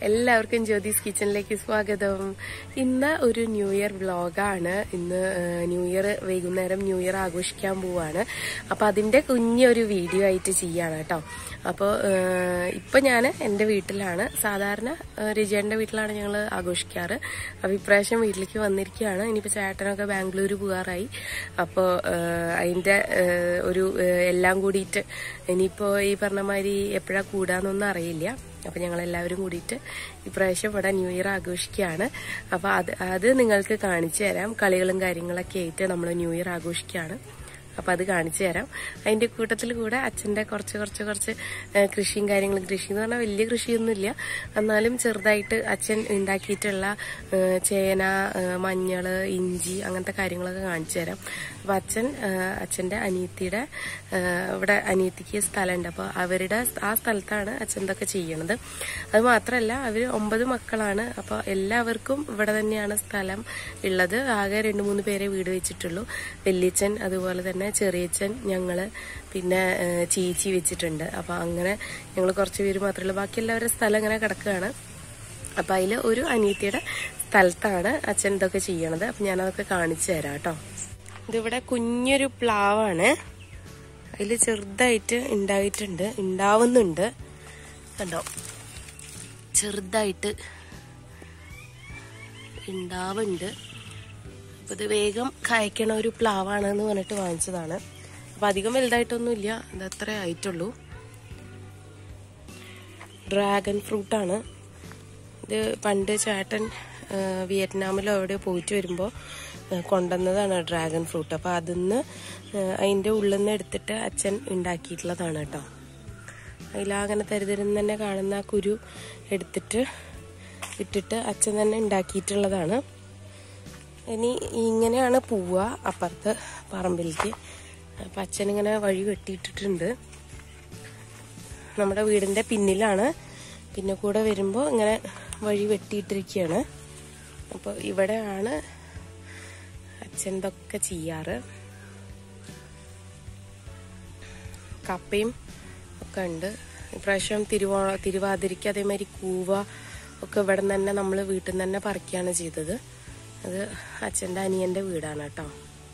എല്ലാവർക്കും ജ്യോതിസ് കിച്ചണിലേക്ക് സ്വാഗതം ഇന്ന് ഒരു ന്യൂ ഇയർ വ്ളോഗാണ് ഇന്ന് ഏഹ്, ന്യൂ ഇയർ വൈകുന്നേരം ന്യൂ ഇയർ ആഘോഷിക്കാൻ പോവാണ് അപ്പൊ അതിന്റെ കുഞ്ഞൊരു വീഡിയോ ആയിട്ട് ചെയ്യാണ് കേട്ടോ അപ്പോൾ ഇപ്പൊ ഞാൻ എൻ്റെ വീട്ടിലാണ് സാധാരണ ഏഹ്, രജിയേട്ടൻ്റെ വീട്ടിലാണ് ഞങ്ങൾ ആഘോഷിക്കാറ് അപ്പൊ ഇപ്രാവശ്യം വീട്ടിലേക്ക് വന്നിരിക്കുകയാണ് ഇനിയിപ്പോൾ ചേട്ടനൊക്കെ ബാംഗ്ലൂർ പോകാറായി അപ്പോൾ അതിന്റെ ഏഹ്, ഒരു ഏഹ്, എല്ലാം കൂടിയിട്ട് ഇനിയിപ്പോ ഈ പറഞ്ഞ മാതിരി എപ്പോഴാ കൂടാന്നൊന്നും അറിയില്ല അപ്പൊ ഞങ്ങൾ എല്ലാവരും കൂടിയിട്ട് ഇപ്രാവശ്യം ഇവിടെ ന്യൂ ഇയർ ആഘോഷിക്കുകയാണ് അപ്പൊ അത് അത് നിങ്ങൾക്ക് കാണിച്ചു തരാം കളികളും കാര്യങ്ങളൊക്കെ ആയിട്ട് നമ്മൾ ന്യൂ ഇയർ ആഘോഷിക്കുകയാണ് അപ്പൊ അത് കാണിച്ചു തരാം അതിന്റെ കൂട്ടത്തിൽ കൂടെ അച്ഛന്റെ കുറച്ച് കുറച്ച് കുറച്ച് ഏഹ്, കൃഷിയും കാര്യങ്ങളും കൃഷി എന്ന് പറഞ്ഞാൽ വലിയ കൃഷിയൊന്നുമില്ല എന്നാലും ചെറുതായിട്ട് അച്ഛൻ ഉണ്ടാക്കിയിട്ടുള്ള ഏഹ്, ചേന ഏഹ്, മഞ്ഞള് ഇഞ്ചി അങ്ങനത്തെ കാര്യങ്ങളൊക്കെ കാണിച്ചു തരാം അപ്പൊ അച്ഛൻ ഏഹ്, അച്ഛന്റെ അനിയത്തിയുടെ ഏഹ്, ഇവിടെ അനിയത്തിക്ക് സ്ഥലമുണ്ട് അപ്പൊ അവരുടെ ആ സ്ഥലത്താണ് അച്ഛൻ ഇതൊക്കെ ചെയ്യണത് അത് മാത്രമല്ല അവര് ഒമ്പത് മക്കളാണ് അപ്പൊ എല്ലാവർക്കും ഇവിടെ തന്നെയാണ് സ്ഥലം ഉള്ളത് ആകെ രണ്ട് മൂന്ന് പേരെ വീട് വെച്ചിട്ടുള്ളൂ വല്യച്ഛൻ അതുപോലെ തന്നെ ചെറിയച്ഛൻ ഞങ്ങള് പിന്നെ ഏഹ്, ചേച്ചി വെച്ചിട്ടുണ്ട് അപ്പൊ അങ്ങനെ ഞങ്ങൾ കുറച്ച് പേര് മാത്രമേ ഉള്ളൂ ബാക്കി എല്ലാവരുടെ സ്ഥലം ഇങ്ങനെ കിടക്കുകയാണ് അപ്പൊ അതില് ഒരു അനിയത്തിയുടെ സ്ഥലത്താണ് അച്ഛൻ ഇതൊക്കെ ചെയ്യണത് അപ്പൊ ഞാനതൊക്കെ കാണിച്ചു തരാം കേട്ടോ ഇതിവിടെ കുഞ്ഞൊരു പ്ലാവാണ് അതിൽ ചെറുതായിട്ട് ഉണ്ടായിട്ടുണ്ട് ഉണ്ടാവുന്നുണ്ട് കണ്ടോ ചെറുതായിട്ട് ഉണ്ടാവുന്നുണ്ട് അപ്പൊ ഇത് വേഗം കായ്ക്കണ ഒരു പ്ലാവാണ് എന്ന് പറഞ്ഞിട്ട് വാങ്ങിച്ചതാണ് അപ്പൊ അധികം വലുതായിട്ടൊന്നുമില്ല ഇത് അത്ര ആയിട്ടുള്ളൂ ഡ്രാഗൺ ഫ്രൂട്ടാണ് ഇത് പണ്ട് ചേട്ടൻ ആ, വിയറ്റ്നാമിലോ എവിടെയോ പോയിട്ട് വരുമ്പോൾ കൊണ്ടുവന്നതാണ് ഡ്രാഗൺ ഫ്രൂട്ട് അപ്പോൾ അതിന്ന് അതിൻ്റെ ഉള്ളിൽ നിന്ന് എടുത്തിട്ട് അച്ഛൻ ഉണ്ടാക്കിയിട്ടുള്ളതാണ് കേട്ടോ അതിലാങ്ങനെ തരുതരുന്ന് തന്നെ കാണുന്ന ആ കുരു എടുത്തിട്ട് ഇട്ടിട്ട് അച്ഛൻ തന്നെ ഉണ്ടാക്കിയിട്ടുള്ളതാണ് ഇനി ഇങ്ങനെയാണ് പോവുക അപ്പുറത്ത് പറമ്പിലേക്ക് അപ്പം അച്ഛനിങ്ങനെ വഴി വെട്ടിയിട്ടിട്ടുണ്ട് നമ്മുടെ വീടിന്റെ പിന്നിലാണ് പിന്നെ കൂടെ വരുമ്പോൾ ഇങ്ങനെ വഴി വെട്ടിയിട്ടിരിക്കുകയാണ് അപ്പോൾ ഇവിടെയാണ് അച്ഛൻ ഇതൊക്കെ ചെയ്യാറ് കപ്പയും ഒക്കെ ഉണ്ട് ഇപ്രാവശ്യം തിരുവോ തിരുവാതിരയ്ക്ക് അതേമാതിരി കൂവ ഒക്കെ ഇവിടെ നിന്ന് തന്നെ നമ്മൾ വീട്ടിൽ നിന്ന് തന്നെ പറിക്കുകയാണ് ചെയ്തത് അത് അച്ഛൻ്റെ അനിയൻ്റെ വീടാണ് കേട്ടോ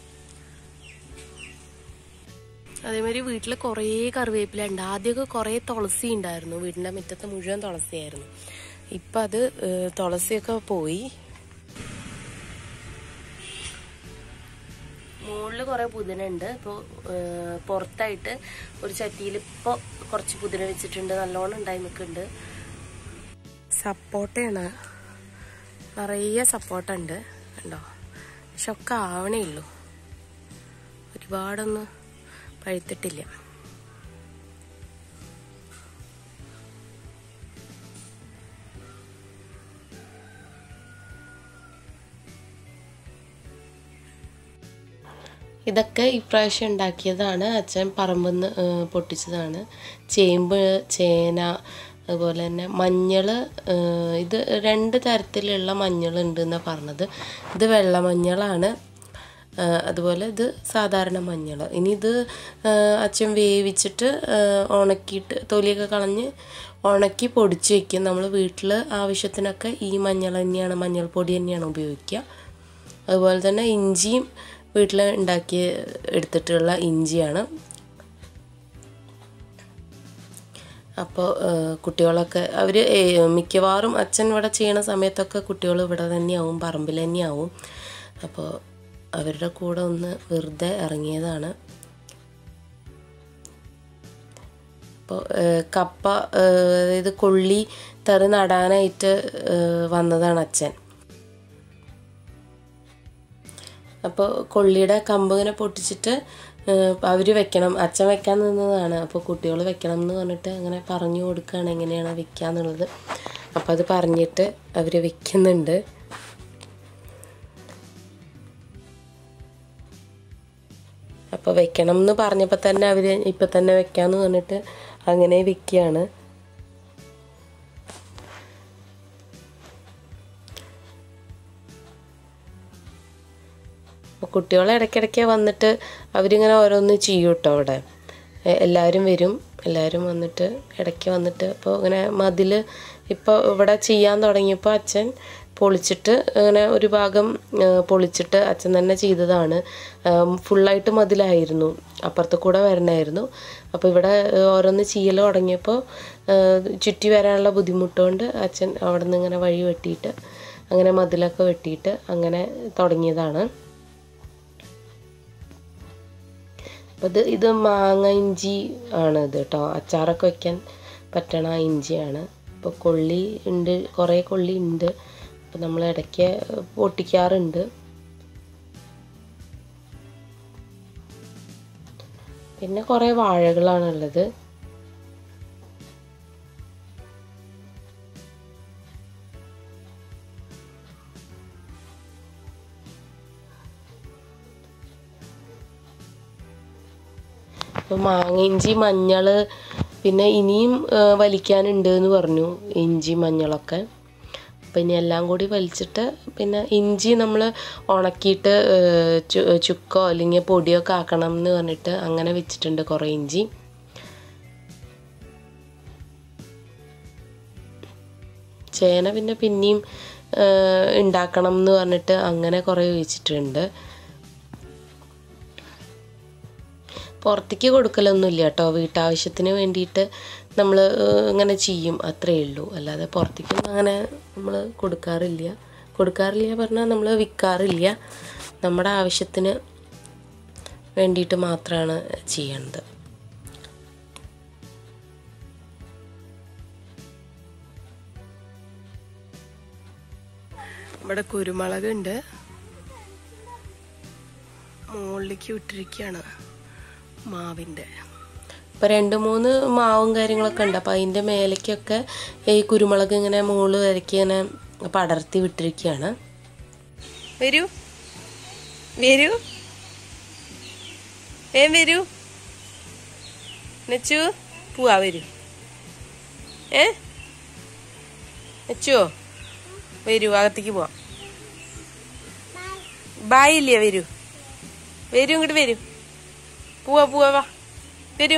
അതേമാതിരി വീട്ടിൽ കുറേ കറിവേപ്പില ഉണ്ട് ആദ്യമൊക്കെ കുറേ തുളസി ഉണ്ടായിരുന്നു വീടിന്റെ മുറ്റത്ത് മുഴുവൻ തുളസിയായിരുന്നു ഇപ്പൊ അത് ഏഹ്, തുളസിയൊക്കെ പോയി മുകളിൽ കുറെ പുതിന ഉണ്ട് ഇപ്പോൾ പുറത്തായിട്ട് ഒരു ചട്ടിയിൽ ഇപ്പോൾ കുറച്ച് പുതിന വെച്ചിട്ടുണ്ട് നല്ലോണം ഉണ്ടായി നിൽക്കുന്നുണ്ട് സപ്പോട്ടയാണ് നിറയെ സപ്പോട്ട ഉണ്ട് കണ്ടോ പക്ഷെ ഒക്കെ ആവണേ ഉള്ളൂ ഒരുപാടൊന്നും പഴുത്തിട്ടില്ല ഇതൊക്കെ ഇപ്രാവശ്യം ഉണ്ടാക്കിയതാണ് അച്ഛൻ പറമ്പിന്ന് പൊട്ടിച്ചതാണ് ചേമ്പ് ചേന അതുപോലെ തന്നെ മഞ്ഞൾ ഇത് രണ്ട് തരത്തിലുള്ള മഞ്ഞൾ ഉണ്ട് എന്നാണ് പറഞ്ഞത് ഇത് വെള്ളമഞ്ഞളാണ് ആ, അതുപോലെ ഇത് സാധാരണ മഞ്ഞൾ ഇനി ഇത് ആ, അച്ഛൻ വേവിച്ചിട്ട് ആ, ഉണക്കിയിട്ട് തൊലിയൊക്കെ കളഞ്ഞ് ഉണക്കി പൊടിച്ച് വെക്കും നമ്മൾ വീട്ടിൽ ആവശ്യത്തിനൊക്കെ ഈ മഞ്ഞൾ തന്നെയാണ് മഞ്ഞൾപ്പൊടി തന്നെയാണ് ഉപയോഗിക്കുക അതുപോലെ തന്നെ ഇഞ്ചിയും വീട്ടിൽ ഉണ്ടാക്കി എടുത്തിട്ടുള്ള ഇഞ്ചിയാണ് അപ്പോൾ കുട്ടികളൊക്കെ അവർ മിക്കവാറും അച്ഛൻ ഇവിടെ ചെയ്യണ സമയത്തൊക്കെ കുട്ടികൾ ഇവിടെ തന്നെയാവും പറമ്പിൽ തന്നെയാവും അപ്പോൾ അവരുടെ കൂടെ ഒന്ന് വെറുതെ ഇറങ്ങിയതാണ് അപ്പോൾ കപ്പ ഏഹ്, അതായത് കൊള്ളി തറി നടാനായിട്ട് ഏഹ്, വന്നതാണ് അച്ഛൻ അപ്പോൾ കൊള്ളിയുടെ കമ്പ് ഇങ്ങനെ പൊട്ടിച്ചിട്ട് അവർ വെക്കണം അച്ഛൻ വെക്കാൻ നിന്നതാണ് അപ്പോൾ കുട്ടികൾ വെക്കണം എന്ന് പറഞ്ഞിട്ട് അങ്ങനെ പറഞ്ഞു കൊടുക്കുകയാണ് എങ്ങനെയാണ് വെക്കുക എന്നുള്ളത് അപ്പോൾ അത് പറഞ്ഞിട്ട് അവർ വെക്കുന്നുണ്ട് അപ്പോൾ വെക്കണം എന്ന് പറഞ്ഞപ്പോൾ തന്നെ അവർ ഇപ്പം തന്നെ വെക്കാമെന്ന് പറഞ്ഞിട്ട് അങ്ങനെ വെക്കുകയാണ് അപ്പോൾ കുട്ടികളെ ഇടയ്ക്കിടയ്ക്ക് വന്നിട്ട് അവരിങ്ങനെ ഓരോന്ന് ചെയ്യും കേട്ടോ അവിടെ എ- എല്ലാവരും വരും എല്ലാവരും വന്നിട്ട് ഇടയ്ക്ക് വന്നിട്ട് ഇപ്പോൾ ഇങ്ങനെ മതിൽ ഇപ്പോൾ ഇവിടെ ചെയ്യാൻ തുടങ്ങിയപ്പോൾ അച്ഛൻ പൊളിച്ചിട്ട് ഇങ്ങനെ ഒരു ഭാഗം ആ, പൊളിച്ചിട്ട് അച്ഛൻ തന്നെ ചെയ്തതാണ് ആം, ഫുള്ളായിട്ട് മതിലായിരുന്നു അപ്പുറത്ത് കൂടെ വരണമായിരുന്നു അപ്പോൾ ഇവിടെ ആ, ഓരോന്ന് ചെയ്യൽ തുടങ്ങിയപ്പോൾ ആ, ചുറ്റി വരാനുള്ള ബുദ്ധിമുട്ടുകൊണ്ട് അച്ഛൻ അവിടെ നിന്ന് ഇങ്ങനെ വഴി വെട്ടിയിട്ട് അങ്ങനെ മതിലൊക്കെ വെട്ടിയിട്ട് അങ്ങനെ തുടങ്ങിയതാണ് അപ്പോൾ ഇത് ഇത് മാങ്ങ ഇഞ്ചി ആണ് ഇത് കേട്ടോ അച്ചാറൊക്കെ വെക്കാൻ പറ്റണ ആ ഇഞ്ചിയാണ് ഇപ്പോൾ കൊള്ളി ഉണ്ട് കുറേ കൊള്ളി ഉണ്ട് അപ്പോൾ നമ്മൾ ഇടയ്ക്ക് പൊട്ടിക്കാറുണ്ട് പിന്നെ കുറേ വാഴകളാണുള്ളത് അപ്പോൾ മാങ്ങ ഇഞ്ചി മഞ്ഞൾ പിന്നെ ഇനിയും ആ, വലിക്കാനുണ്ട് എന്ന് പറഞ്ഞു ഇഞ്ചി മഞ്ഞളൊക്കെ അപ്പം ഇനി എല്ലാം കൂടി വലിച്ചിട്ട് പിന്നെ ഇഞ്ചി നമ്മൾ ഉണക്കിയിട്ട് ആ, ചു- ചുക്കോ അല്ലെങ്കിൽ പൊടിയൊക്കെ ആക്കണം എന്ന് പറഞ്ഞിട്ട് അങ്ങനെ വെച്ചിട്ടുണ്ട് കുറേ ഇഞ്ചി ചേന പിന്നെ പിന്നെയും ആ, ഉണ്ടാക്കണം എന്ന് പറഞ്ഞിട്ട് അങ്ങനെ കുറേ വെച്ചിട്ടുണ്ട് പുറത്തേക്ക് കൊടുക്കലൊന്നുമില്ല കേട്ടോ വീട്ടാവശ്യത്തിന് വേണ്ടിയിട്ട് നമ്മൾ ഇങ്ങനെ ചെയ്യും അത്രയേ ഉള്ളൂ അല്ലാതെ പുറത്തേക്കൊന്നും അങ്ങനെ നമ്മൾ കൊടുക്കാറില്ല കൊടുക്കാറില്ല പറഞ്ഞാൽ നമ്മൾ വിൽക്കാറില്ല നമ്മുടെ ആവശ്യത്തിന് വേണ്ടിയിട്ട് മാത്രമാണ് ചെയ്യണത് ഇവിടെ കുരുമുളക് ഉണ്ട് മുകളിലേക്ക് വിട്ടിരിക്കുകയാണ് മാവിൻ്റെ ഇപ്പം രണ്ട് മൂന്ന് മാവും കാര്യങ്ങളൊക്കെ ഉണ്ട് അപ്പം അതിൻ്റെ മേലേക്കൊക്കെ ഈ കുരുമുളക് ഇങ്ങനെ മുകളിൽ വരയ്ക്ക് ഇങ്ങനെ പടർത്തി വിട്ടിരിക്കുകയാണ് വരൂ വരൂ ഏ വരൂ നെച്ചു പോവാ വരൂ ഏ നെച്ചുവോ വരൂ അകത്തേക്ക് പോവാം ബായ് ഇല്ലേ വരൂ വരൂ ഇങ്ങോട്ട് വരൂ പോവാ പോവാ വാ വരൂ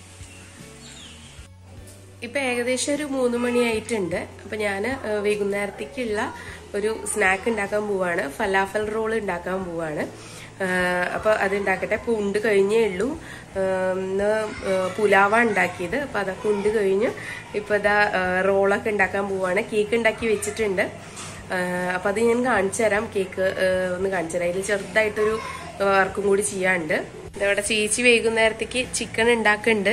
ഇപ്പൊ ഏകദേശം ഒരു മൂന്ന് മണിയായിട്ടുണ്ട് അപ്പൊ ഞാൻ വൈകുന്നേരത്തേക്കുള്ള ഒരു സ്നാക്ക് ഉണ്ടാക്കാൻ പോവാണ് ഫലാഫൽ റോൾ ഉണ്ടാക്കാൻ പോവാണ് ആ, അപ്പൊ അത് ഉണ്ടാക്കട്ടെ അപ്പൊ ഉണ്ട് കഴിഞ്ഞേ ഉള്ളൂ ആ, ഇന്ന് പുലാവ ഉണ്ടാക്കിയത് അപ്പൊ അതൊക്കെ ഉണ്ട് കഴിഞ്ഞ് ഇപ്പൊ ഇതാ ആ, റോളൊക്കെ ഉണ്ടാക്കാൻ പോവാണ് കേക്ക് ഉണ്ടാക്കി വെച്ചിട്ടുണ്ട് ആ, അപ്പൊ അത് ഞാൻ കാണിച്ചു തരാം കേക്ക് ആ, ഒന്ന് കാണിച്ചു തരാം അതിൽ ചെറുതായിട്ടൊരു വർക്കും കൂടി ചെയ്യാനുണ്ട് ഇതവിടെ ചേച്ചി വൈകുന്നേരത്തേക്ക് ചിക്കൻ ഉണ്ടാക്കുന്നുണ്ട്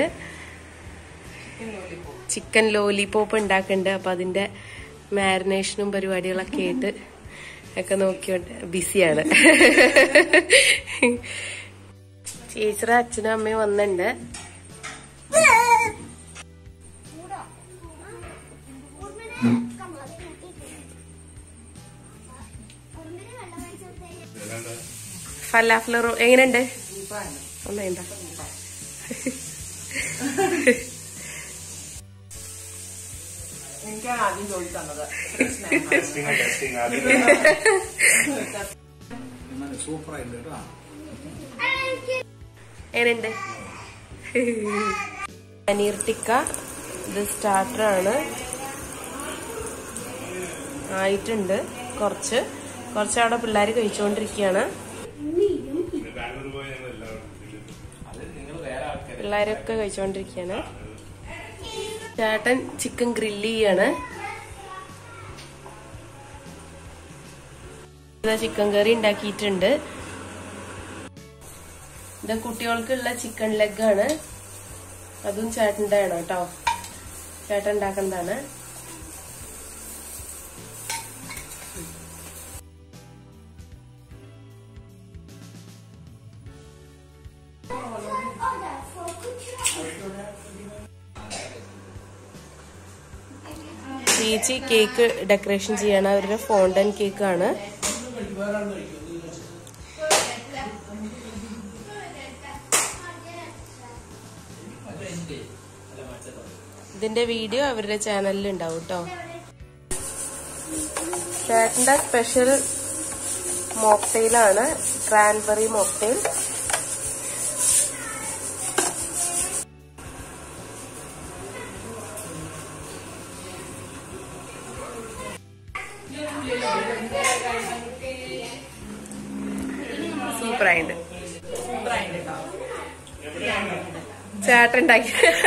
ചിക്കൻ ലോലിപോപ്പ് ഉണ്ടാക്കുന്നുണ്ട് അപ്പൊ അതിന്റെ മാരിനേഷനും പരിപാടികളൊക്കെ ആയിട്ട് ഒക്കെ നോക്കിയോണ്ട് ബിസിയാണ് ചേച്ചിയുടെ അച്ഛനും അമ്മയും വന്നിട്ടുണ്ട് ഫലാഫ്ലറോ എങ്ങനെയുണ്ട് ഒന്നുണ്ടാ എനിക്കാണ് ആദ്യം ജോലി തന്നത് ടെസ്റ്റിംഗ് ടെസ്റ്റിംഗ് ആദ്യം സൂപ്പറായിട്ട് കേട്ടോ എങ്ങനെയുണ്ട് പനീർ ടിക്ക ഇത് സ്റ്റാർട്ടറാണ് ആയിട്ടുണ്ട് കുറച്ച് കുറച്ച് അവിടെ പിള്ളേർ കഴിച്ചുകൊണ്ടിരിക്കുകയാണ് ബാംഗ്ലൂർ പോയി ഞങ്ങൾ എല്ലാവരും പിള്ളേരൊക്കെ കഴിച്ചുകൊണ്ടിരിക്കുകയാണ് ചേട്ടൻ ചിക്കൻ ഗ്രില്ല് ചെയ്യാണ് ചിക്കൻ കറി ഉണ്ടാക്കിയിട്ടുണ്ട് ഇത് കുട്ടികൾക്കുള്ള ചിക്കൻ ലെഗ് ആണ് അതും ചേട്ടൻ്റെ ആണ് കേട്ടോ ചേട്ടൻ ഉണ്ടാക്കുന്നതാണ് ചേച്ചി കേക്ക് ഡെക്കറേഷൻ ചെയ്യണ അവരുടെ ഫോണ്ടൻ കേക്ക് ആണ് ഇതിന്റെ വീഡിയോ അവരുടെ ചാനലിൽ ഉണ്ടാവും കേട്ടോ ചേട്ടന്റെ സ്പെഷ്യൽ മോക്ടെയിലാണ് ക്രാൻബെറി മോക്ടെയിൽ ആയിട്ടുണ്ട് ചേട്ടൻ ഉണ്ടാക്കി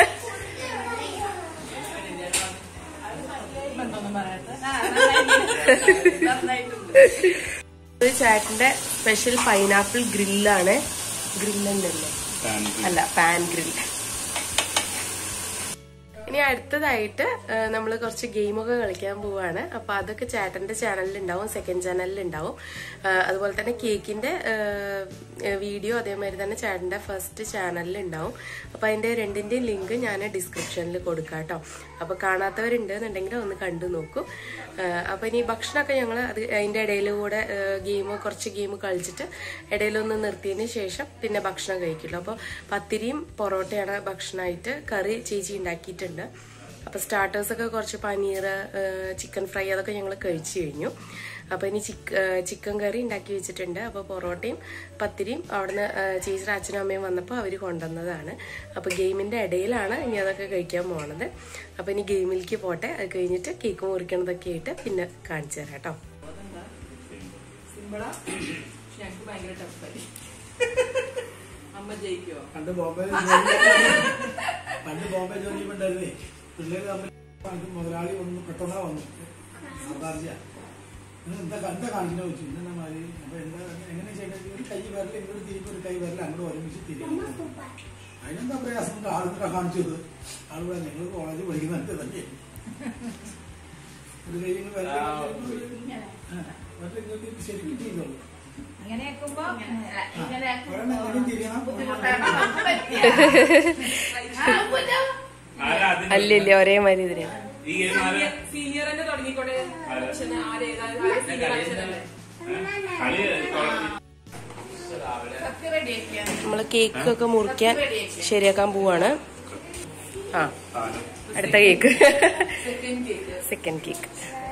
ഇത് ചേട്ടന്റെ സ്പെഷ്യൽ പൈനാപ്പിൾ ഗ്രില്ലാണ് ഗ്രില്ലെന്നല്ലേ അല്ല പാൻ ഗ്രിൽ ഇനി അടുത്തതായിട്ട് നമ്മൾ കുറച്ച് ഗെയിമൊക്കെ കളിക്കാൻ പോവാണ് അപ്പൊ അതൊക്കെ ചേട്ടന്റെ ചാനലിൽ ഉണ്ടാവും സെക്കൻഡ് ചാനലിൽ ഉണ്ടാവും ആ, അതുപോലെ തന്നെ കേക്കിന്റെ വീഡിയോ അതേമാതിരി തന്നെ ചേട്ടന്റെ ഫസ്റ്റ് ചാനലിൽ ഉണ്ടാവും അപ്പൊ അതിന്റെ രണ്ടിന്റെയും ലിങ്ക് ഞാൻ ഡിസ്ക്രിപ്ഷനിൽ കൊടുക്കാം കേട്ടോ അപ്പൊ കാണാത്തവരുണ്ട് എന്നുണ്ടെങ്കിൽ ഒന്ന് കണ്ടു നോക്കൂ ആ, അപ്പൊ ഇനി ഭക്ഷണമൊക്കെ ഞങ്ങൾ അത് അതിന്റെ ഇടയിൽ കൂടെ ഗെയിം കുറച്ച് ഗെയിം കളിച്ചിട്ട് ഇടയിലൊന്ന് നിർത്തിയതിന് ശേഷം പിന്നെ ഭക്ഷണം കഴിക്കുള്ളൂ അപ്പോൾ പത്തിരിയും പൊറോട്ടയാണ് ഭക്ഷണമായിട്ട് കറി ചേച്ചി ഉണ്ടാക്കിയിട്ടുണ്ട് അപ്പോൾ സ്റ്റാർട്ടേഴ്സൊക്കെ കുറച്ച് പനീർ ചിക്കൻ ഫ്രൈ അതൊക്കെ ഞങ്ങൾ കഴിച്ചു കഴിഞ്ഞു അപ്പോൾ ഇനി ചിക്കൻ കറി ഉണ്ടാക്കി വെച്ചിട്ടുണ്ട് അപ്പോൾ പൊറോട്ടയും പത്തിരിയും അവിടുന്ന് ആ, ചേച്ചിയുടെ അച്ഛനും അമ്മയും വന്നപ്പോൾ അവർ കൊണ്ടുവന്നതാണ് അപ്പോൾ ഗെയിമിൻ്റെ ഇടയിലാണ് ഇനി അതൊക്കെ കഴിക്കാൻ പോണത് അപ്പോൾ ഇനി ഗെയിമിലേക്ക് പോട്ടെ അത് കഴിഞ്ഞിട്ട് കേക്ക് മുറിക്കണതൊക്കെ ആയിട്ട് പിന്നെ കാണിച്ചു തരാം കേട്ടോ സിമ്പിളാ ഞങ്ങക്ക് ഭയങ്കര ടഫായി അമ്മ ജയിക്കോ പണ്ട് ബോംബെ പണ്ട് ബോംബെ ജോലി ഉണ്ടായിരുന്നേ പിള്ളേര് തമ്മിൽ എനിക്ക് മുതലാളി വന്നു പെട്ടെന്നാ വന്നു സാധാരണ എന്താ എന്താ കാണിക്കുന്ന വെച്ചു ഇന്ന മാതിരി അപ്പൊ എന്താ എങ്ങനെ ചെയ്യണമെങ്കിൽ ഒരു കൈ വരല ഇങ്ങോട്ട് തിരിക്കും ഒരു കൈ വരല അങ്ങോട്ട് ഒരുമിച്ച് തിരിക്കും അതിനെന്താ പ്രയാസം ആളുകളെ കാണിച്ചത് ആളുകളെ ഞങ്ങൾ കോളേജിൽ പഠിക്കുന്നുണ്ട് തന്നെ ഒരു കൈ ഇങ്ങ് വരല മറ്റേ ഇങ്ങോട്ട് ശരിക്കും ചെയ്തോളൂ ഇങ്ങനെ ആക്കുമ്പോ ഇങ്ങനെ ഒരെണ്ണം എങ്ങനെയും തിരിയണം ആരാ അതിന് അല്ലില്ല ഒരേ മാതിരി ഇതിനാണ് ഈ ഗെയിം ആരാ സീനിയർ തന്നെ തുടങ്ങിക്കോട്ടെ അച്ഛന് ആരേതാ സീനിയർ അച്ഛനല്ലേ കളി സത്യം റെഡിയാക്കിയാ നമ്മൾ കേക്ക് ഒക്കെ മുറിക്കാൻ ശരിയാക്കാൻ പോവാണ് ആ അടുത്ത cake second cake second cake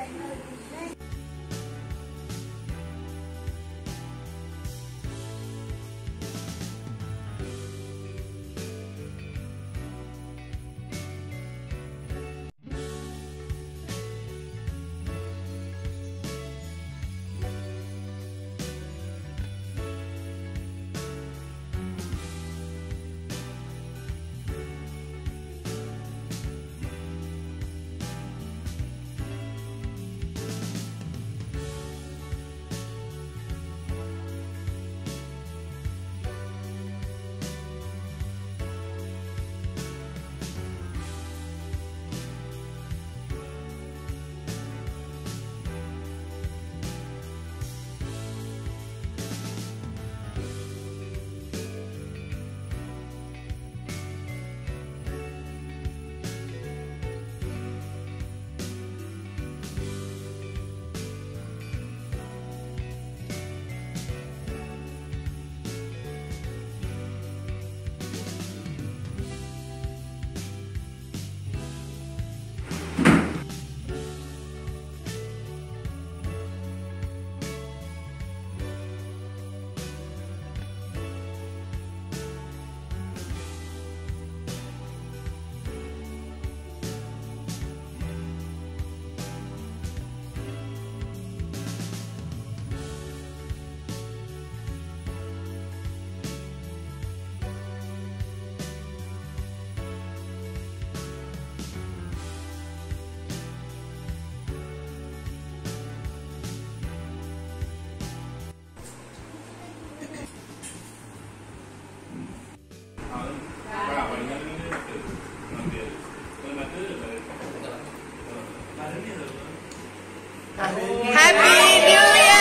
happy new year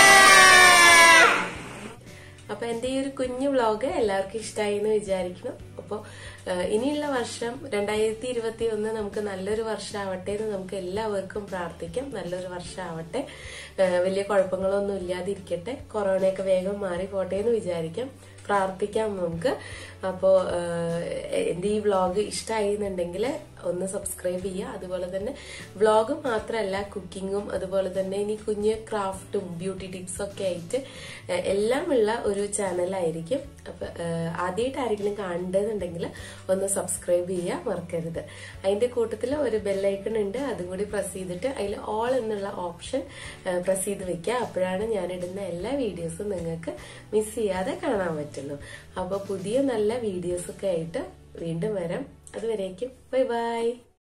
അപ്പൊ എന്റെ ഈ ഒരു കുഞ്ഞു വ്ളോഗ് എല്ലാവർക്കും ഇഷ്ടമായി എന്ന് വിചാരിക്കുന്നു അപ്പോൾ ഇനിയുള്ള വർഷം രണ്ടായിരത്തി ഇരുപത്തി ഒന്ന് നമുക്ക് നല്ലൊരു വർഷം ആവട്ടെ എന്ന് നമുക്ക് എല്ലാവർക്കും പ്രാർത്ഥിക്കാം നല്ലൊരു വർഷം ആവട്ടെ ഏഹ് വലിയ കുഴപ്പങ്ങളൊന്നും ഇല്ലാതിരിക്കട്ടെ കൊറോണയൊക്കെ വേഗം മാറി പോട്ടെ എന്ന് വിചാരിക്കാം പ്രാർത്ഥിക്കാം നമുക്ക് അപ്പോൾ എൻ്റെ ഈ വ്ളോഗ് ഇഷ്ടമായിരുന്നുണ്ടെങ്കിൽ ഒന്ന് സബ്സ്ക്രൈബ് ചെയ്യുക അതുപോലെ തന്നെ വ്ളോഗ് മാത്രമല്ല കുക്കിങ്ങും അതുപോലെ തന്നെ ഇനി കുഞ്ഞ് ക്രാഫ്റ്റും ബ്യൂട്ടി ടിപ്സും ഒക്കെ ആയിട്ട് ഏഹ്, എല്ലാം ഉള്ള ഒരു ചാനലായിരിക്കും അപ്പൊ ആദ്യമായിട്ട് ആരെങ്കിലും കാണേണ്ടതുണ്ടെങ്കിൽ ഒന്ന് സബ്സ്ക്രൈബ് ചെയ്യുക മറക്കരുത് അതിന്റെ കൂട്ടത്തിൽ ഒരു ബെല്ലൈക്കൺ ഉണ്ട് അതും കൂടി പ്രസ് ചെയ്തിട്ട് അതിൽ ഓൾ എന്നുള്ള ഓപ്ഷൻ പ്രസ് ചെയ്ത് വെക്കുക അപ്പോഴാണ് ഞാൻ ഇടുന്ന എല്ലാ വീഡിയോസും നിങ്ങൾക്ക് മിസ് ചെയ്യാതെ കാണാൻ പറ്റുള്ളൂ അപ്പോൾ പുതിയ നല്ല വീഡിയോസ് ഒക്കെ ആയിട്ട് വീണ്ടും വരാം അതുവരേക്കും ബൈ ബൈ